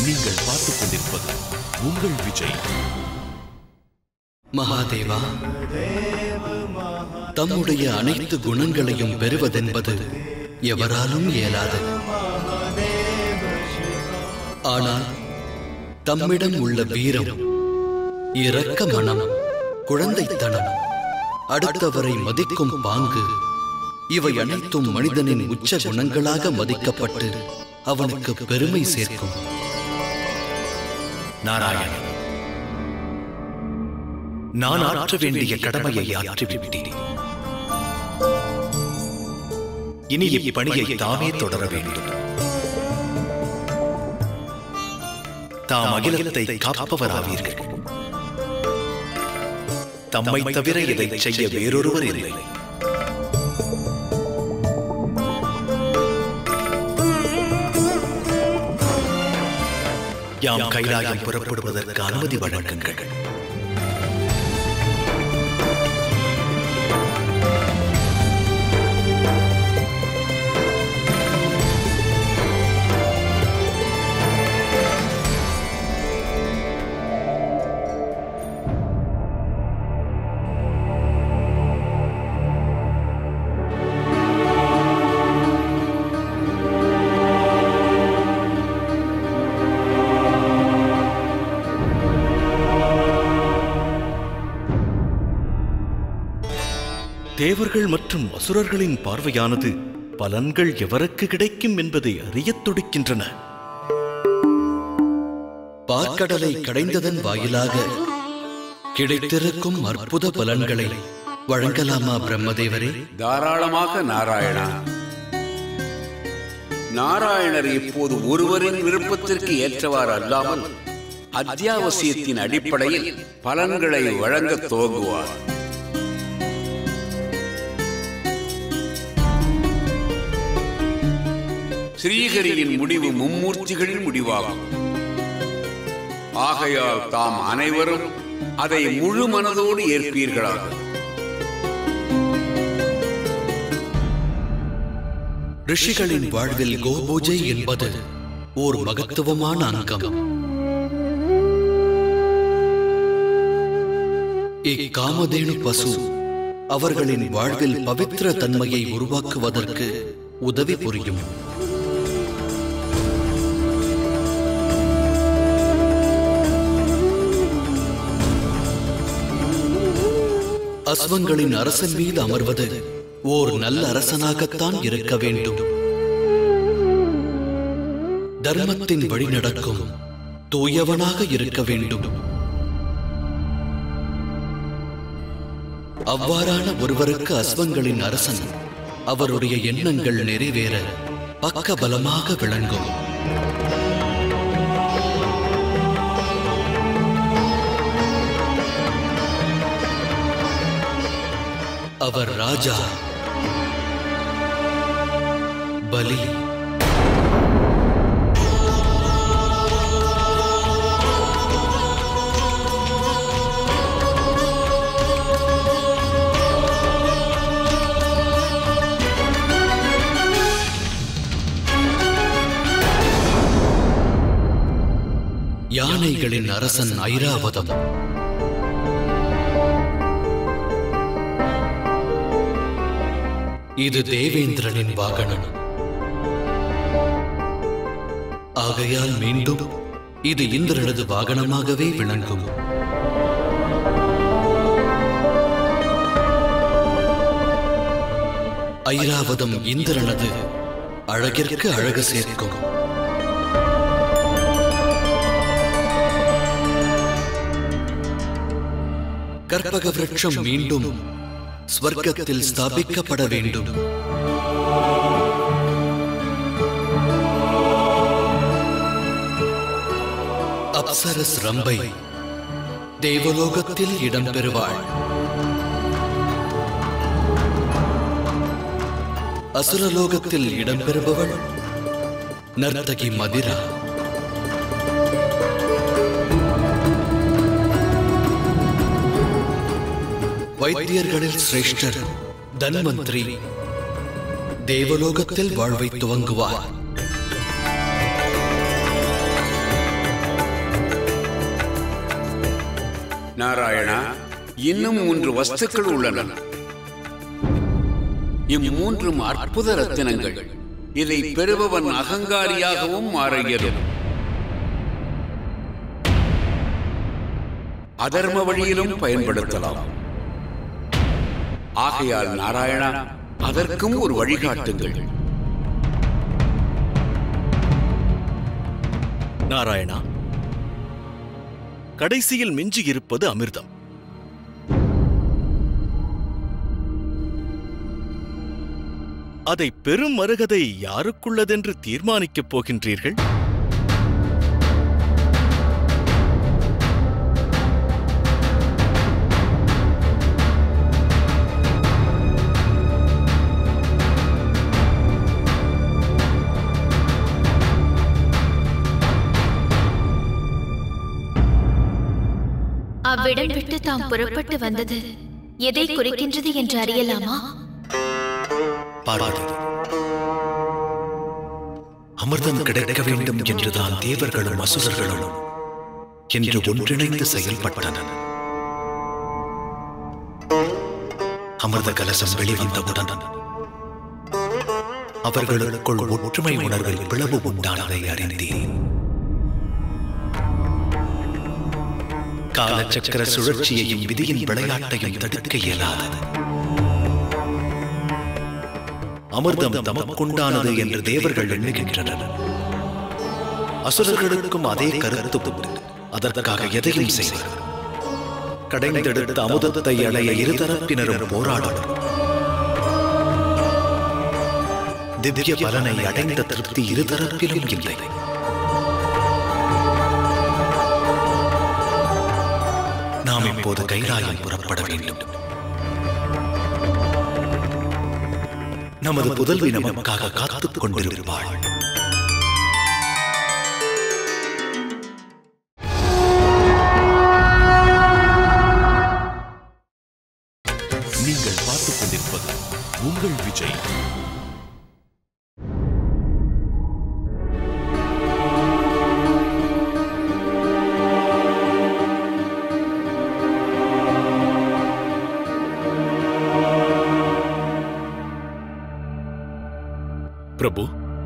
நீங்கள் பார்த்துக் கொண்டிருப்பது உங்கள் விஜய் மகாதேவா தம்முடைய அனைத்து குணங்களையும் பெறுவதென்பது எவராலும் இயலாது ஆனால் தம்மிடம் உள்ள வீரம் இரக்க மனம் குழந்தைத்தனம் அடுத்தவரை மதிக்கும் பாங்கு இவை அனைத்தும் மனிதனின் உச்ச குணங்களாக மதிக்கப்பட்டு அவனுக்கு பெருமை சேர்க்கும் நாராயணன் நான் ஆற்ற வேண்டிய கடமையை ஆற்றிவிட்டேன் இனி இப்பணியை தாமே தொடர வேண்டும் தாம் அகிலத்தை காப்பவராவீர்கள் தம்மை தவிர இதை செய்ய வேறொருவர் இல்லை யாம் கைலாயம் புறப்படுவதற்கு அனுமதி வழங்குங்கள் தேவர்கள் மற்றும் அசுரர்களின் பார்வையானது பலன்கள் எவருக்கு கிடைக்கும் என்பதை அறியத் துடிக்கின்றன பார்க்கடலை கடைந்ததன் வாயிலாக கிடைத்திருக்கும் அற்புத பலன்களை வழங்கலாமா பிரம்மதேவரே தாராளமாக நாராயணா நாராயணர் இப்போது ஒருவரின் விருப்பத்திற்கு ஏற்றவாறு அல்லாமல் அத்தியாவசியத்தின் அடிப்படையில் பலன்களை வழங்கத் துவங்குவார் ஸ்ரீஹரியின் முடிவு மும்மூர்த்திகளின் முடிவாகும் ஆகையால் தாம் அனைவரும் அதை முழு மனதோடு ஏற்பீர்களாக ரிஷிகளின் வாழ்வில் கோபூஜை என்பது ஓர் மகத்துவமான அங்கம் இக்காமதேனு பசு அவர்களின் வாழ்வில் பவித்திர தன்மையை உருவாக்குவதற்கு உதவி புரியும் அஸ்வங்களின் அரசன் மீது அமர்வது ஓர் நல்ல அரசனாகத்தான் இருக்க வேண்டும் தர்மத்தின் வழி நடக்கும் தூயவனாக இருக்க வேண்டும் அவ்வாறான ஒருவருக்கு அஸ்வங்களின் அரசன் அவருடைய எண்ணங்கள் நிறைவேற பக்க பலமாக விளங்கும் அவர் ராஜா பலி யானைகளின் அரசன் ஐராவதம் இது தேவேந்திரனின் வாகனம் ஆகையால் மீண்டும் இது இந்திரனது வாகனமாகவே விளங்கும் ஐராவதம் இந்திரனது அழகிற்கு அழகு சேர்க்கும் கற்பக விருட்சம் மீண்டும் ஸ்வர்க்கத்தில் ஸ்தாபிக்கப்பட வேண்டும் அப்சரஸ் ரம்பை தேவலோகத்தில் இடம்பெறுவாள் அசுரலோகத்தில் இடம்பெறுபவள் நர்த்தகி மதிரா வைத்தியர்களில் சிரேஷ்டர் தன்வந்திரி தேவலோகத்தில் வாழ்வை துவங்குவார் நாராயணா இன்னும் மூன்று வஸ்துக்கள் உள்ளன இம்மூன்றும் அற்புத ரத்தினங்கள் இதை பெறுபவன் அகங்காரியாகவும் மாற இயலும் அதர்ம வழியிலும் பயன்படுத்தலாம் ஆகையால் நாராயணா அதற்கும் ஒரு வழிகாட்டுங்கள் நாராயணா கடைசியில் மிஞ்சி இருப்பது அமிர்தம் அதை பெரும் மருகதை யாருக்குள்ளதென்று தீர்மானிக்கப் போகின்றீர்கள் அவ்விடம் விட்டு தாம் புறப்பட்டு வந்தது எதை குறிக்கின்றது என்று அறியலாமா பார்வதி அமிர்தம் கிடைக்க வேண்டும் என்றுதான் தேவர்களும் அசுரர்களும் என்று ஒன்றிணைந்து செயல்பட்டனர் அமிர்த கலசம் வெளிவந்தவுடன் அவர்களுக்குள் ஒற்றுமை உணர்வில் பிளவு உண்டானதை அறிந்தேன் காலச்சக்கர சுழற்சியையும் விதியின் விளையாட்டையும் தடுக்க இயலாதது அமிர்தம் தமக்குண்டானது என்று தேவர்கள் எண்ணுகின்றனர் அசுரர்களுக்கும் அதே கருத்து உண்டு. அதற்காக எதையும் செய்வர் கடைந்தெடுத்த அமுதத்தை அடைய இருதரப்பினரும் போராடும் திவ்ய பலனை அடைந்த திருப்தி இருதரப்பிலும் இல்லை நாம் இப்போது கைலாயம் புறப்பட வேண்டும் நமது புதல்வி நமக்காக காத்துக் கொண்டிருப்பாள் நீங்கள் பார்த்துக் கொண்டிருப்பது உங்கள் விஜய் பிரபு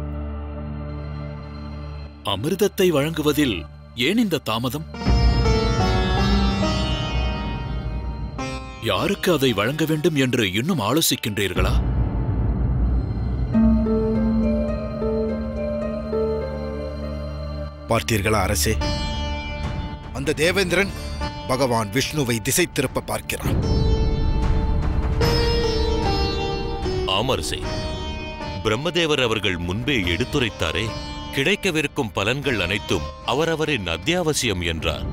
அமிர்தத்தை வழங்குவதில் ஏன் இந்த தாமதம் யாருக்கு அதை வழங்க வேண்டும் என்று இன்னும் ஆலோசிக்கின்றீர்களா பார்த்தீர்களா அரசே அந்த தேவேந்திரன் பகவான் விஷ்ணுவை திசை திருப்ப பார்க்கிறான் ஆமரசே பிரம்மதேவர் அவர்கள் முன்பே எடுத்துரைத்தாரே கிடைக்கவிருக்கும் பலன்கள் அனைத்தும் அவரவரின் அத்தியாவசியம் என்றார்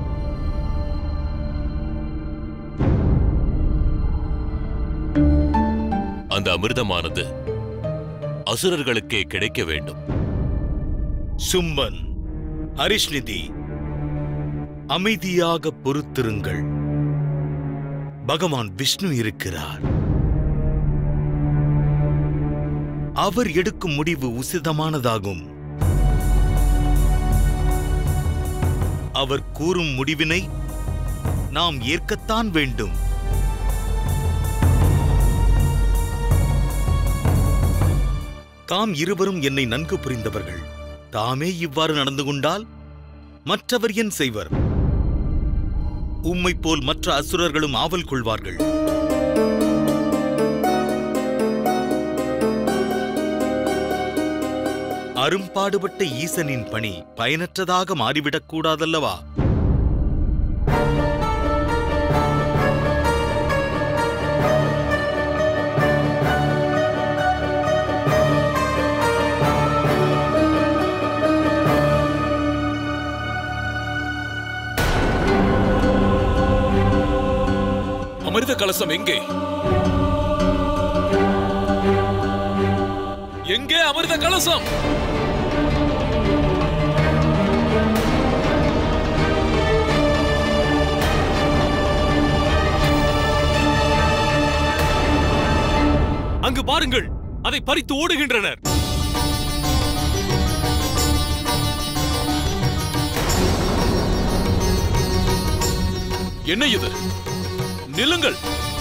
அந்த அமிர்தமானது அசுரர்களுக்கே கிடைக்க வேண்டும் சும்மன் அரிஷ்நிதி அமைதியாக பொறுத்திருங்கள் பகவான் விஷ்ணு இருக்கிறார் அவர் எடுக்கும் முடிவு உசிதமானதாகும் அவர் கூறும் முடிவினை நாம் ஏற்கத்தான் வேண்டும் தாம் இருவரும் என்னை நன்கு புரிந்தவர்கள் தாமே இவ்வாறு நடந்து கொண்டால் மற்றவர் என் செய்வர் உம்மைப் போல் மற்ற அசுரர்களும் ஆவல் கொள்வார்கள் அரும்பாடுபட்ட ஈசனின் பணி பயனற்றதாக மாறிவிடக் கூடாதல்லவா அமிர்த கலசம் எங்கே எங்கே அமிர்த கலசம் அங்கு பாருங்கள் அதை பறித்து ஓடுகின்றனர் என்ன இது நில்லுங்கள்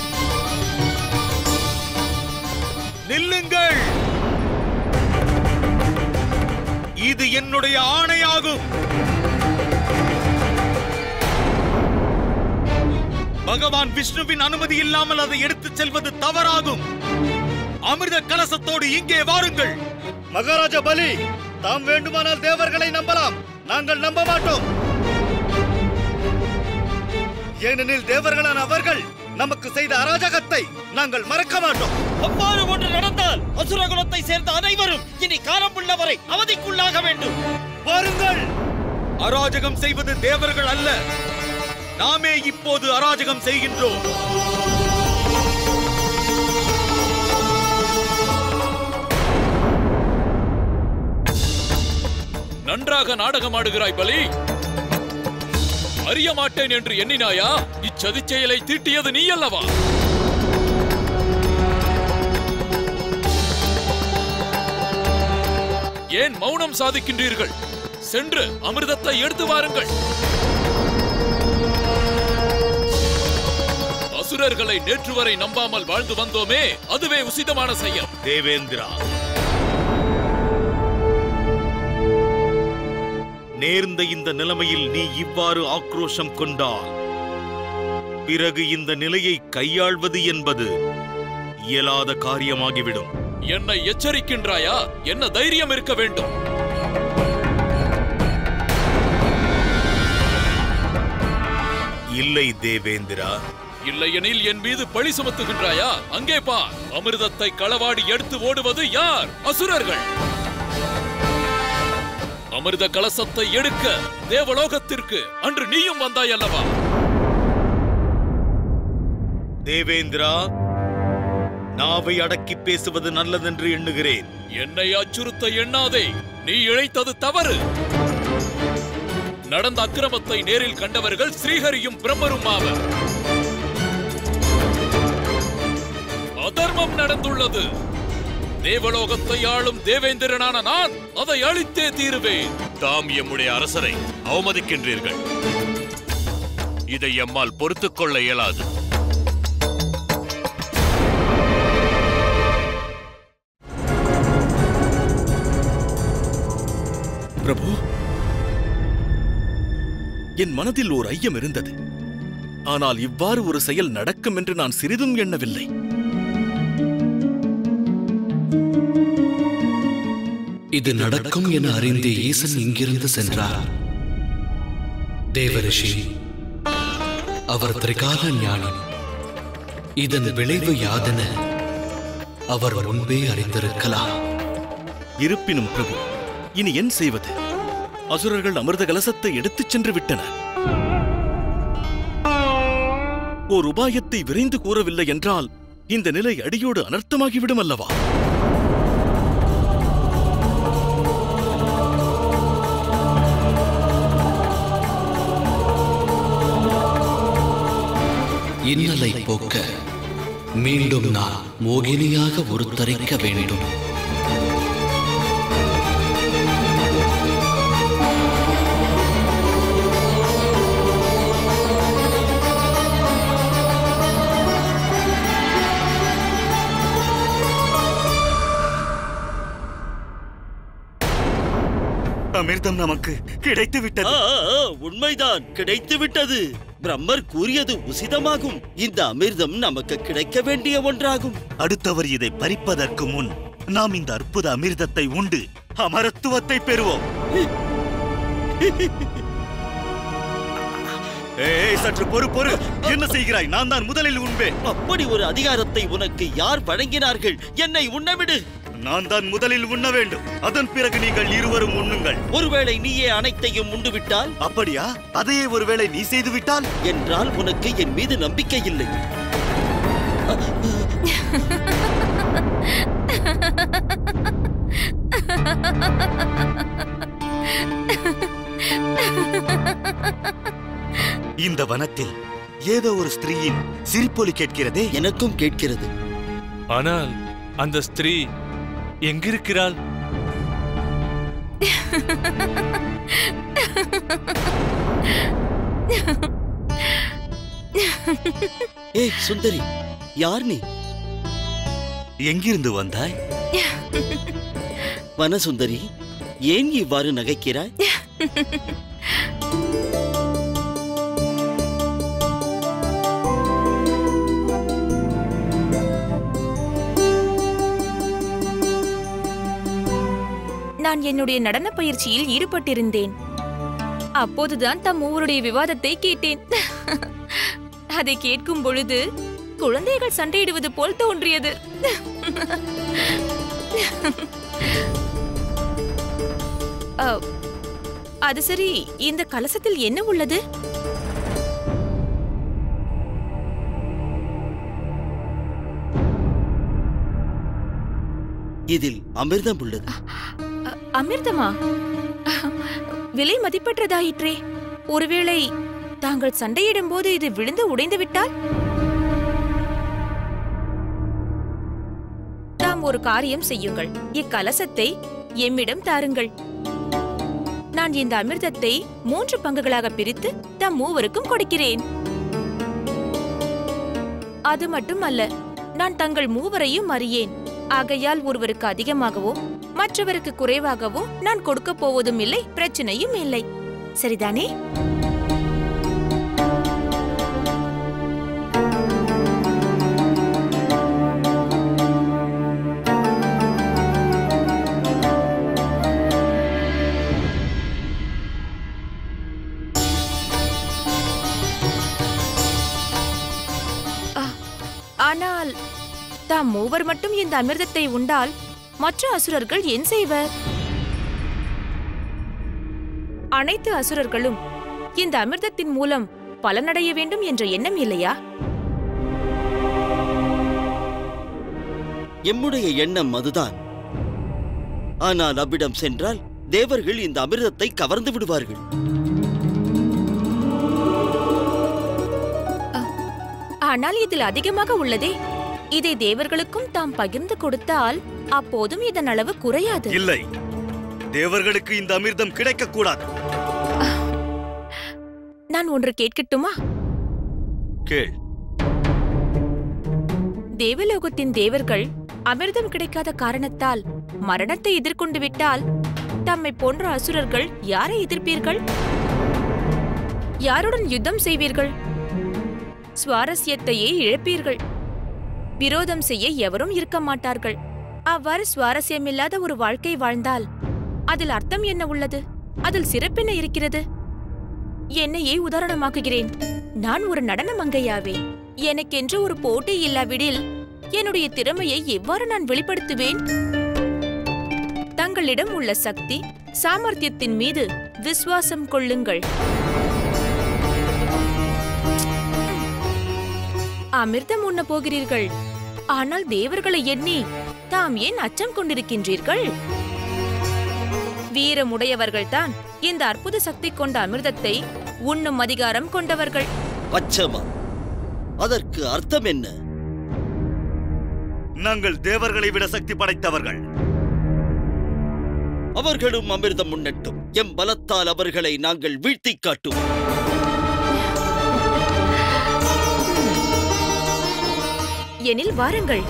நில்லுங்கள் இது என்னுடைய ஆணையாகும் பகவான் விஷ்ணுவின் அனுமதி இல்லாமல் அதை எடுத்துச் செல்வது தவறாகும் அமிர்த கலசத்தோடு இங்கே வாருங்கள் மகாராஜா பலி தாம் வேண்டுமானால் தேவர்களை நம்பலாம் நாங்கள் நம்ப மாட்டோம் ஏனெனில் தேவர்களான அவர்கள் நமக்கு செய்த அராஜகத்தை நாங்கள் மறக்க மாட்டோம் அவ்வாறு ஒன்று நடந்தால் அசுரகுலத்தை சேர்ந்த அனைவரும் இனி காலமுள்ளவரை அவதிக்குள்ளாக வேண்டும் வாருங்கள் அராஜகம் செய்வது தேவர்கள் அல்ல நாமே இப்போது அராஜகம் செய்கின்றோம் நன்றாக நாடகமாடுகிறாய் பலி அறிய மாட்டேன் என்று எண்ணினாயா இச்சதிச் செயலை தீட்டியது நீ அல்லவா ஏன் மௌனம் சாதிக்கின்றீர்கள் சென்று அமிர்தத்தை எடுத்து வாருங்கள் அசுரர்களை நேற்று வரை நம்பாமல் வாழ்ந்து வந்தோமே அதுவே உசிதமான செயல் தேவேந்திரா நேர்ந்த இந்த நிலைமையில் நீ இவ்வாறு ஆக்ரோஷம் கொண்டால் பிறகு இந்த நிலையை கையாள்வது என்பது இயலாத காரியமாகிவிடும் என்னை எச்சரிக்கின்றாயா என்ன தைரியம் இருக்க வேண்டும் இல்லை தேவேந்திரா இல்லையெனில் என் மீது பழி சுமத்துகின்றாயா அங்கே பார் அமிர்தத்தை களவாடி எடுத்து ஓடுவது யார் அசுரர்கள் அமிர்த கலசத்தை எடுக்க தேவலோகத்திற்கு அன்று நீயும் வந்தாய் அல்லவா தேவேந்திரா நாவை அடக்கி பேசுவது நல்லதென்று எண்ணுகிறேன் என்னை அச்சுறுத்த எண்ணாதே நீ இழைத்தது தவறு நடந்த அக்கிரமத்தை நேரில் கண்டவர்கள் ஸ்ரீஹரியும் பிரம்மரும் ஆவர் அதர்மம் நடந்துள்ளது தேவலோகத்தை ஆளும் தேவேந்திரனான நான் அதை அழித்தே தீருவேன் தாம் எம்முடைய அரசரை அவமதிக்கின்றீர்கள் இதை எம்மால் பொறுத்துக் கொள்ள இயலாது பிரபு என் மனதில் ஓர் ஐயம் இருந்தது ஆனால் இவ்வாறு ஒரு செயல் நடக்கும் என்று நான் சிறிதும் எண்ணவில்லை இது நடக்கும் என அறிந்தே ஈசன் இங்கிருந்து சென்றார் தேவரிஷி அவர் திரிகால ஞானி இதன் விளைவு யாதென அவர் முன்பே அறிந்திருக்கலாம் இருப்பினும் பிரபு இனி என் செய்வது அசுரர்கள் அமிர்த கலசத்தை எடுத்துச் சென்று விட்டனர் ஓர் உபாயத்தை விரைந்து கூறவில்லை என்றால் இந்த நிலை அடியோடு அனர்த்தமாகிவிடும் அல்லவா இன்னலை போக்க மீண்டும் நான் மோகினியாக உருத்தரிக்க வேண்டும் அமிர்தம் நமக்கு கிடைத்து விட்டது ஆ, ஆ, உண்மைதான் கிடைத்து விட்டது பிரம்மர் கூறியது உசிதமாகும் இந்த அமிர்தம் நமக்கு கிடைக்க வேண்டிய ஒன்றாகும் அடுத்தவர் இதை பறிப்பதற்கு முன் நாம் இந்த அற்புத அமிர்தத்தை உண்டு அமரத்துவத்தை பெறுவோம் ஏய் சற்று பொறு பொறு என்ன செய்கிறாய் நான் தான் முதலில் உண்பேன் அப்படி ஒரு அதிகாரத்தை உனக்கு யார் வழங்கினார்கள் என்னை உண்ணவிடு நான் தான் முதலில் உண்ண வேண்டும் அதன் பிறகு நீங்கள் இருவரும் உண்ணுங்கள் ஒருவேளை நீயே அனைத்தையும் உண்டு விட்டால் அப்படியா அதையே ஒருவேளை நீ செய்து விட்டால் என்றால் உனக்கு என் மீது நம்பிக்கை இல்லை இந்த வனத்தில் ஏதோ ஒரு ஸ்திரீயின் சிரிப்பொலி கேட்கிறதே எனக்கும் கேட்கிறது ஆனால் அந்த ஸ்திரீ எங்கிருக்கிறாள் ஏய் சுந்தரி யார் நீ எங்கிருந்து வந்தாய் வனசுந்தரி ஏன் இவ்வாறு நகைக்கிறாய் நான் என்னுடைய நடன பயிற்சியில் ஈடுபட்டிருந்தேன் அப்போதுதான் தம் மூவருடைய விவாதத்தை கேட்டேன் அதை கேட்கும் பொழுது குழந்தைகள் சண்டையிடுவது போல் தோன்றியது அ, அது சரி இந்த கலசத்தில் என்ன உள்ளது இதில் அமிர்தம் உள்ளது அ- அமிர்தமா விலை மதிப்பற்றதாயிற்றே ஒருவேளை தாங்கள் சண்டையிடும் போது இது விழுந்து உடைந்து விட்டால் தாம் ஒரு காரியம் செய்யுங்கள் இக்கலசத்தை எம்மிடம் தாருங்கள் நான் இந்த அமிர்தத்தை மூன்று பங்குகளாக பிரித்து தம் மூவருக்கும் கொடுக்கிறேன் அது மட்டும் அல்ல நான் தங்கள் மூவரையும் அறியேன் ஆகையால் ஒருவருக்கு அதிகமாகவோ மற்றவருக்கு குறைவாகவோ நான் கொடுக்க போவதும் இல்லை பிரச்சனையும் இல்லை சரிதானே ஆ, ஆனால் தாம் மூவர் மட்டும் இந்த அமிர்தத்தை உண்டால் மற்ற அசுரர்கள் என் செய்வர் அனைத்து அசுரர்களும் இந்த அமிர்தத்தின் மூலம் பலனடைய வேண்டும் என்ற எண்ணம் இல்லையா எம்முடைய எண்ணம் அதுதான் ஆனால் அவ்விடம் சென்றால் தேவர்கள் இந்த அமிர்தத்தை கவர்ந்து விடுவார்கள் ஆனால் இதில் அதிகமாக உள்ளதே இதை தேவர்களுக்கும் தாம் பகிர்ந்து கொடுத்தால் அப்போதும் இதன் அளவு குறையாது இல்லை தேவர்களுக்கு இந்த அமிர்தம் கிடைக்க கூடாது நான் ஒன்று கேட்கட்டுமா கேள் தேவலோகத்தின் தேவர்கள் அமிர்தம் கிடைக்காத காரணத்தால் மரணத்தை எதிர்கொண்டு விட்டால் தம்மை போன்ற அசுரர்கள் யாரை எதிர்ப்பீர்கள் யாருடன் யுத்தம் செய்வீர்கள் சுவாரஸ்யத்தையே இழப்பீர்கள் விரோதம் செய்ய எவரும் இருக்க மாட்டார்கள் அவ்வாறு சுவாரஸ்யமில்லாத ஒரு வாழ்க்கை வாழ்ந்தால் அதில் அர்த்தம் என்ன உள்ளது அதில் சிறப்பென்ன இருக்கிறது என்னையே உதாரணமாக்குகிறேன் நான் ஒரு நடன மங்கையாவே எனக்கென்று ஒரு போட்டி இல்லாவிடில் என்னுடைய திறமையை எவ்வாறு நான் வெளிப்படுத்துவேன் தங்களிடம் உள்ள சக்தி சாமர்த்தியத்தின் மீது விசுவாசம் கொள்ளுங்கள் அமிர்தம் உண்ண போகிறீர்கள் ஆனால் தேவர்களை எண்ணி தாம் ஏன் அச்சம் கொண்டிருக்கின்றீர்கள் வீரமுடையவர்கள்தான் இந்த அற்புத சக்தி கொண்ட அமிர்தத்தை உண்ணும் அதிகாரம் கொண்டவர்கள் அச்சமா அதற்கு அர்த்தம் என்ன நாங்கள் தேவர்களை விட சக்தி படைத்தவர்கள் அவர்களும் அமிர்தம் உண்ணட்டும் எம் பலத்தால் அவர்களை நாங்கள் வீழ்த்திக் காட்டுவோம் எனில் வாருங்கள்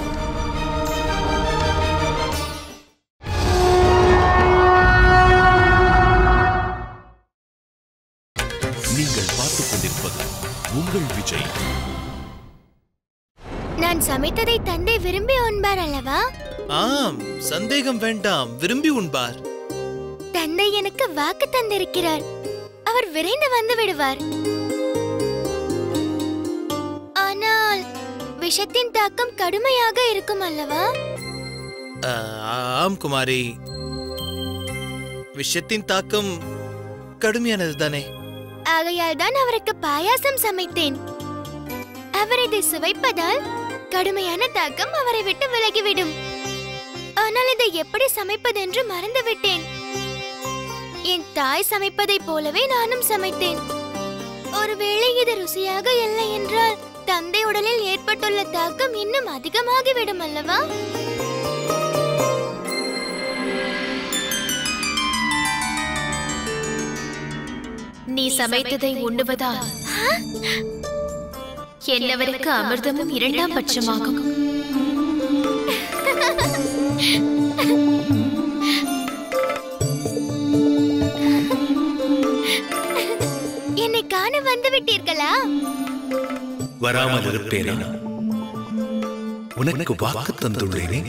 நீங்கள் பார்த்துக் கொண்டிருப்பது உங்கள் விஜய் நான் சமைத்ததை தந்தை விரும்பி உண்பார் அல்லவா ஆம் சந்தேகம் வேண்டாம் விரும்பி உண்பார் தந்தை எனக்கு வாக்கு தந்திருக்கிறார் அவர் விரைந்து வந்து விடுவார் ஆனால் விஷத்தின் தாக்கம் கடுமையாக இருக்கும் அல்லவா ஆ, ஆம் குமாரி விஷயத்தின் தாக்கம் கடுமையானது தானே ஆகையால் தான் அவருக்கு பாயாசம் சமைத்தேன் அவர் இதை சுவைப்பதால் கடுமையான தாக்கம் அவரை விட்டு விலகிவிடும் ஆனால் இதை எப்படி சமைப்பதென்று மறந்துவிட்டேன் என் தாய் சமைப்பதைப் போலவே நானும் சமைத்தேன் ஒருவேளை இது ருசியாக இல்லை என்றால் தந்தை உடலில் ஏற்பட்டுள்ள தாக்கம் இன்னும் அதிகமாகிவிடும் அல்லவா நீ சமைத்ததை உண்ணுவதால் என்னவருக்கு அமிர்தமும் இரண்டாம் பட்சமாகும் என்னை காண வந்து விட்டீர்களா வராமல் இருப்பேனா உனக்கு வாக்கு தந்துள்ளேனே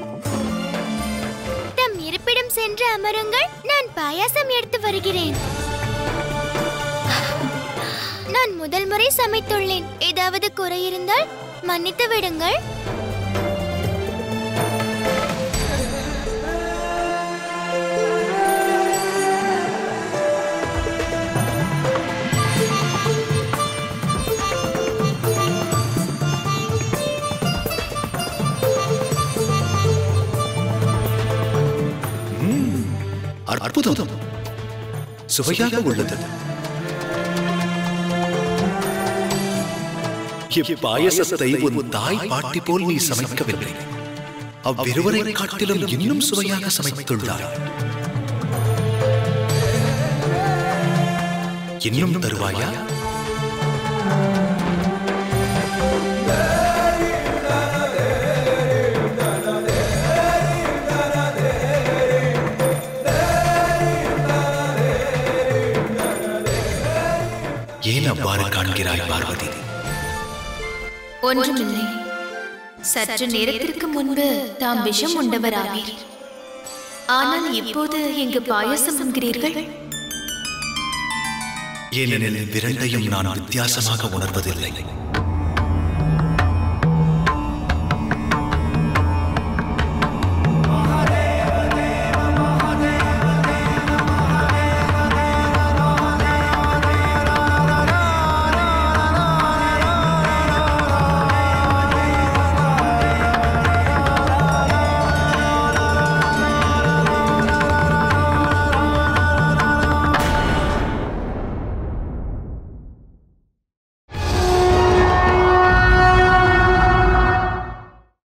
தம் இருப்பிடம் சென்று அமருங்கள் நான் பாயாசம் எடுத்து வருகிறேன் நான் முதல் முறை சமைத்துள்ளேன் ஏதாவது குறை இருந்தால் மன்னித்து விடுங்கள் அற்புதம் சுவையாக உள்ளது இப்பாயசத்தை உன் தாய் பாட்டி போல் நீ சமைக்கவில்லை அவ்விருவரை காட்டிலும் இன்னும் சுவையாக சமைத்துள்ளாய் இன்னும் தருவாயா ஏன் அவ்வாறு காண்கிறாய் பார்வதி ஒன்றுமில்லை சற்று நேரத்திற்கு முன்பு தாம் விஷம் உண்டவராவீர் ஆனால் இப்போது இங்கு பாயசம் உண்கிறீர்கள் ஏனெனில் விரண்டையும் நான் வித்தியாசமாக உணர்வதில்லை